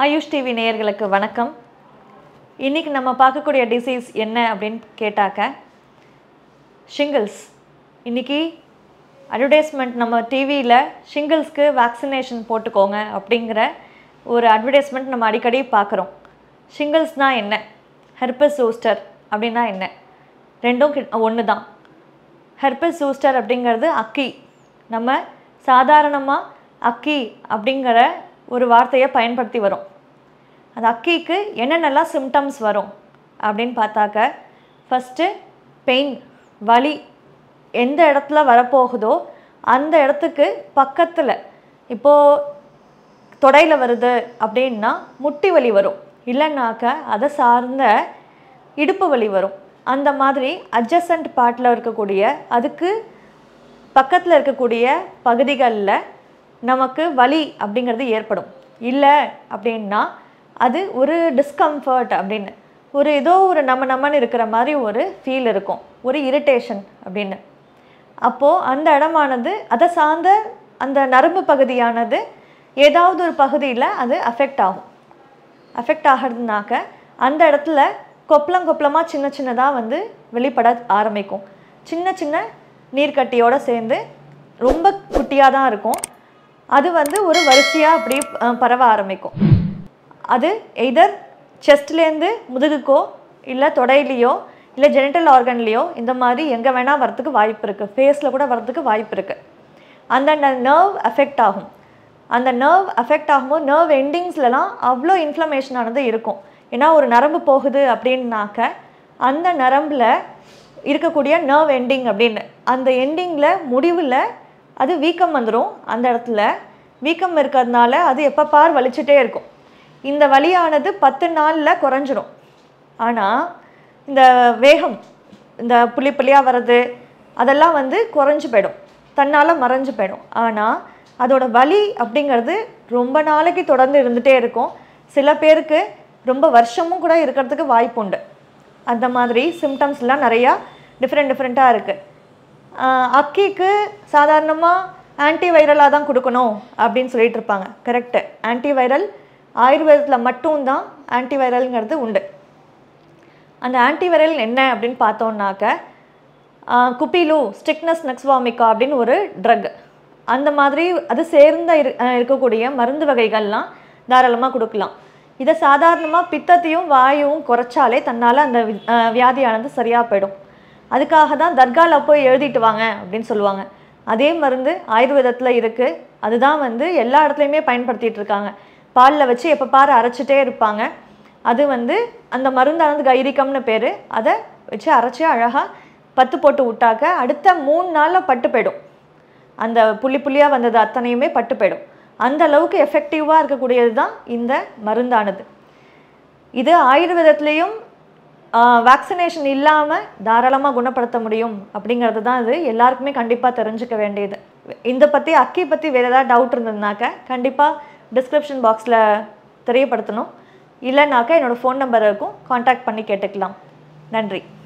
AYUSH TV நேயர்களுக்கு வணக்கம் இன்னைக்கு நம்ம பார்க்கக்கூடிய டிசீஸ் என்ன அப்படின்னு கேட்டாக்க ஷிங்கிள்ஸ் இன்னைக்கு அட்வர்டைஸ்மெண்ட் நம்ம டிவியில் ஷிங்கிள்ஸ்க்கு வேக்சினேஷன் போட்டுக்கோங்க அப்படிங்கிற ஒரு அட்வர்டைஸ்மெண்ட் நம்ம அடிக்கடி பார்க்குறோம் ஷிங்கிள்ஸ்னால் என்ன ஹெர்பஸ் சூஸ்டர் அப்படின்னா என்ன ரெண்டும் ஒன்று தான் ஹெர்பஸ் சூஸ்டர் அப்படிங்கிறது அக்கி நம்ம சாதாரணமாக அக்கி அப்படிங்கிற ஒரு வார்த்தையை பயன்படுத்தி வரோம் அந்த அக்கிக்கு என்னென்னலாம் சிம்டம்ஸ் வரும் அப்படின்னு பார்த்தாக்க ஃபஸ்ட்டு பெயின் வலி எந்த இடத்துல வரப்போகுதோ அந்த இடத்துக்கு பக்கத்தில் இப்போது தொடையில் வருது அப்படின்னா முட்டி வலி வரும் இல்லைன்னாக்க அதை சார்ந்த இடுப்பு வலி வரும் அந்த மாதிரி அட்ஜசன்ட் பார்ட்டில் இருக்கக்கூடிய அதுக்கு பக்கத்தில் இருக்கக்கூடிய பகுதிகளில் நமக்கு வலி அப்படிங்கிறது ஏற்படும் இல்லை அப்படின்னா அது ஒரு டிஸ்கம்ஃபர்ட் அப்படின்னு ஒரு ஏதோ ஒரு நம்ம நம்மன்னு இருக்கிற மாதிரி ஒரு ஃபீல் இருக்கும் ஒரு இரிட்டேஷன் அப்படின்னு அப்போது அந்த இடமானது அதை சார்ந்த அந்த நரம்பு பகுதியானது ஏதாவது ஒரு பகுதியில் அது அஃபெக்ட் ஆகும் அஃபெக்ட் ஆகிறதுனாக்க அந்த இடத்துல கொப்பளம் கொப்பளமாக சின்ன சின்னதாக வந்து வெளிப்பட ஆரம்பிக்கும் சின்ன சின்ன நீர்க்கட்டியோடு சேர்ந்து ரொம்ப குட்டியாக தான் இருக்கும் அது வந்து ஒரு வரிசையாக அப்படி அஹ், பரவ ஆரம்பிக்கும் அது எய்தர் செஸ்ட்லேருந்து முதுகுக்கோ இல்லை தொடையிலையோ இல்லை ஜெனிட்டல் ஆர்கன்லேயோ இந்த மாதிரி எங்கே வேணால் வரத்துக்கு வாய்ப்பு இருக்குது ஃபேஸில் கூட வரதுக்கு வாய்ப்பு இருக்குது அந்த நர்வ் அஃபெக்ட் ஆகும் அந்த நர்வ் அஃபெக்ட் ஆகும்போது நர்வ் எண்டிங்ஸ்லலாம் அவ்வளோ இன்ஃப்ளமேஷன் ஆனது இருக்கும் ஏன்னா ஒரு நரம்பு போகுது அப்படின்னாக்க அந்த நரம்பில் இருக்கக்கூடிய நர்வ் எண்டிங் அப்படின்னு அந்த எண்டிங்கில் முடிவில் அது வீக்கம் வந்துடும் அந்த இடத்துல வீக்கம் இருக்கிறதுனால அது எப்போ பார் வலிச்சுட்டே இருக்கும் இந்த வலியானது பத்து நாளில் குறைஞ்சிரும் ஆனால் இந்த வேகம் இந்த புள்ளி புள்ளியாக வர்றது அதெல்லாம் வந்து குறைஞ்சு போயிடும் தன்னால் மறைஞ்சு போயிடும் ஆனால் அதோட வலி அப்படிங்கிறது ரொம்ப நாளைக்கு தொடர்ந்து இருந்துகிட்டே இருக்கும் சில பேருக்கு ரொம்ப வருஷமும் கூட இருக்கிறதுக்கு வாய்ப்பு உண்டு அந்த மாதிரி சிம்டம்ஸ்லாம் நிறையா டிஃப்ரெண்ட் டிஃப்ரெண்ட்டாக இருக்குது அக்கிக்கு சாதாரணமாக ஆன்டிவைரலாக தான் கொடுக்கணும் அப்படின்னு சொல்லிட்டு இருப்பாங்க கரெக்டு ஆன்டிவைரல் ஆயுர்வேதத்தில் மட்டும்தான் ஆன்டிவைரல்ங்கிறது உண்டு அந்த ஆன்டிவைரல் என்ன அப்படின்னு பார்த்தோம்னாக்க ஆஹ், குப்பிலு ஸ்டிக்னஸ் நெக்ஸ்வாமிகா அப்படின்னு ஒரு ட்ரக் அந்த மாதிரி அது சேர்ந்த இரு ஆஹ், இருக்கக்கூடிய மருந்து வகைகள்லாம் தாராளமாக கொடுக்கலாம் இதை சாதாரணமாக பித்தத்தையும் வாயுவும் குறைச்சாலே தன்னால் அந்த வி- ஆஹ், வியாதியானது சரியாக போயிடும் அதுக்காக தான் தர்காவில் போய் எழுதிட்டு வாங்க அப்படின்னு சொல்லுவாங்க அதே மருந்து ஆயுர்வேதத்தில் இருக்குது அதுதான் வந்து எல்லா இடத்துலையுமே பயன்படுத்திட்டு இருக்காங்க பாலில் வச்சு எப்போ பாரு அரைச்சிட்டே இருப்பாங்க அது வந்து அந்த மருந்தானது கைரிக்கம்னு பேர் அதை வச்சு அரைச்சி அழகாக பத்து போட்டு விட்டாக்க அடுத்த மூணு நாளில் பட்டு போயிடும் அந்த புள்ளி புள்ளியாக வந்தது அத்தனையுமே பட்டு போயிடும் அந்த அளவுக்கு எஃபெக்டிவாக இருக்கக்கூடியது தான் இந்த மருந்தானது இது ஆயுர்வேதத்துலேயும் வேக்சினேஷன் இல்லாமல் தாராளமாக குணப்படுத்த முடியும் அப்படிங்கிறது தான் இது எல்லாருக்குமே கண்டிப்பாக தெரிஞ்சுக்க வேண்டியது இந்த பற்றி அக்கி பற்றி வேறு ஏதாவது டவுட் இருந்ததுனாக்க கண்டிப்பாக டிஸ்கிரிப்ஷன் பாக்ஸில் தெரியப்படுத்தணும் இல்லைனாக்கா என்னோடய ஃபோன் நம்பர் இருக்கும் காண்டாக்ட் பண்ணி கேட்டுக்கலாம் நன்றி